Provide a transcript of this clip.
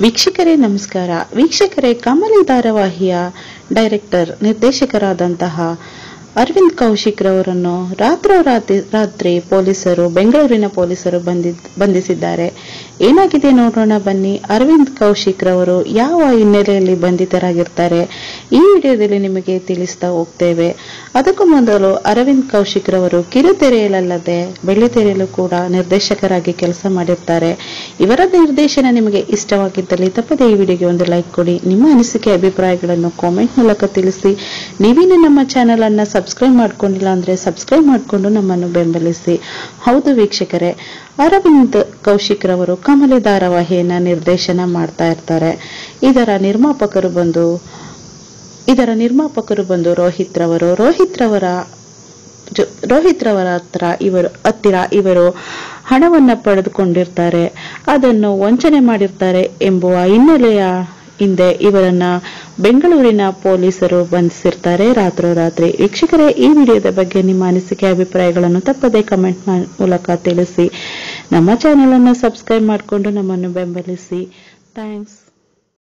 ವೀಕ್ಷಕರೇ ನಮಸ್ಕಾರ ವೀಕ್ಷಕರೇ ಕಮಲಿ ಧಾರಾವಾಹಿಯ ಡೈರೆಕ್ಟರ್ ನಿರ್ದೇಶಕರಾದಂತಹ ಅರವಿಂದ್ ಕೌಶಿಕ್ ರವರನ್ನು ರಾತ್ರೋರಾತ್ರಿ ರಾತ್ರಿ ಪೊಲೀಸರು ಬೆಂಗಳೂರಿನ ಪೊಲೀಸರು ಬಂದಿ ಬಂಧಿಸಿದ್ದಾರೆ ಏನಾಗಿದೆ ನೋಡೋಣ ಬನ್ನಿ ಅರವಿಂದ್ ಕೌಶಿಕ್ ರವರು ಯಾವ ಹಿನ್ನೆಲೆಯಲ್ಲಿ ಬಂಧಿತರಾಗಿರ್ತಾರೆ ಈ ವಿಡಿಯೋದಲ್ಲಿ ನಿಮಗೆ ತಿಳಿಸ್ತಾ ಹೋಗ್ತೇವೆ ಅದಕ್ಕೂ ಮೊದಲು ಅರವಿಂದ್ ಕೌಶಿಕ್ ರವರು ಕಿರುತೆರೆಯಲಲ್ಲದೆ ಬೆಳ್ಳಿತೆರೆಯಲು ಕೂಡ ನಿರ್ದೇಶಕರಾಗಿ ಕೆಲಸ ಮಾಡಿರ್ತಾರೆ ಇವರ ನಿರ್ದೇಶನ ನಿಮಗೆ ಇಷ್ಟವಾಗಿದ್ದಲ್ಲಿ ತಪ್ಪದೇ ಈ ವಿಡಿಯೋಗೆ ಒಂದು ಲೈಕ್ ಕೊಡಿ ನಿಮ್ಮ ಅನಿಸಿಕೆ ಅಭಿಪ್ರಾಯಗಳನ್ನು ಕಾಮೆಂಟ್ ಮೂಲಕ ತಿಳಿಸಿ ನೀವಿನ್ನು ನಮ್ಮ ಚಾನೆಲ್ ಅನ್ನ ಸಬ್ಸ್ಕ್ರೈಬ್ ಮಾಡ್ಕೊಂಡಿಲ್ಲ ಅಂದ್ರೆ ಸಬ್ಸ್ಕ್ರೈಬ್ ಮಾಡಿಕೊಂಡು ನಮ್ಮನ್ನು ಬೆಂಬಲಿಸಿ ಹೌದು ವೀಕ್ಷಕರೇ ಅರವಿಂದ್ ಕೌಶಿಕ್ ರವರು ಕಮಲಿ ಧಾರಾವಾಹಿಯನ್ನ ನಿರ್ದೇಶನ ಮಾಡ್ತಾ ಇರ್ತಾರೆ ಇದರ ನಿರ್ಮಾಪಕರು ಬಂದು ಇದರ ನಿರ್ಮಾಪಕರು ಬಂದು ರೋಹಿತ್ ರವರು ರೋಹಿತ್ ರವರ ಜೊ- ರೋಹಿತ್ ರವರ ಹತ್ರ ಇವರು ಹತ್ತಿರ ಇವರು ಹಣವನ್ನ ಪಡೆದುಕೊಂಡಿರ್ತಾರೆ ಅದನ್ನು ವಂಚನೆ ಮಾಡಿರ್ತಾರೆ ಎಂಬುವ ಹಿನ್ನೆಲೆಯ ಹಿಂದೆ ಇವರನ್ನ ಬೆಂಗಳೂರಿನ ಪೊಲೀಸರು ಬಂಧಿಸಿರ್ತಾರೆ ರಾತ್ರೋರಾತ್ರಿ ವೀಕ್ಷಕರೇ ಈ ವಿಡಿಯೋದ ಬಗ್ಗೆ ನಿಮ್ಮ ಅನಿಸಿಕೆ ಅಭಿಪ್ರಾಯಗಳನ್ನು ತಪ್ಪದೇ ಕಮೆಂಟ್ ಮೂಲಕ ತಿಳಿಸಿ ನಮ್ಮ ಚಾನೆಲ್ ಅನ್ನು ಸಬ್ಸ್ಕ್ರೈಬ್ ಮಾಡಿಕೊಂಡು ನಮ್ಮನ್ನು ಬೆಂಬಲಿಸಿ ಥ್ಯಾಂಕ್ಸ್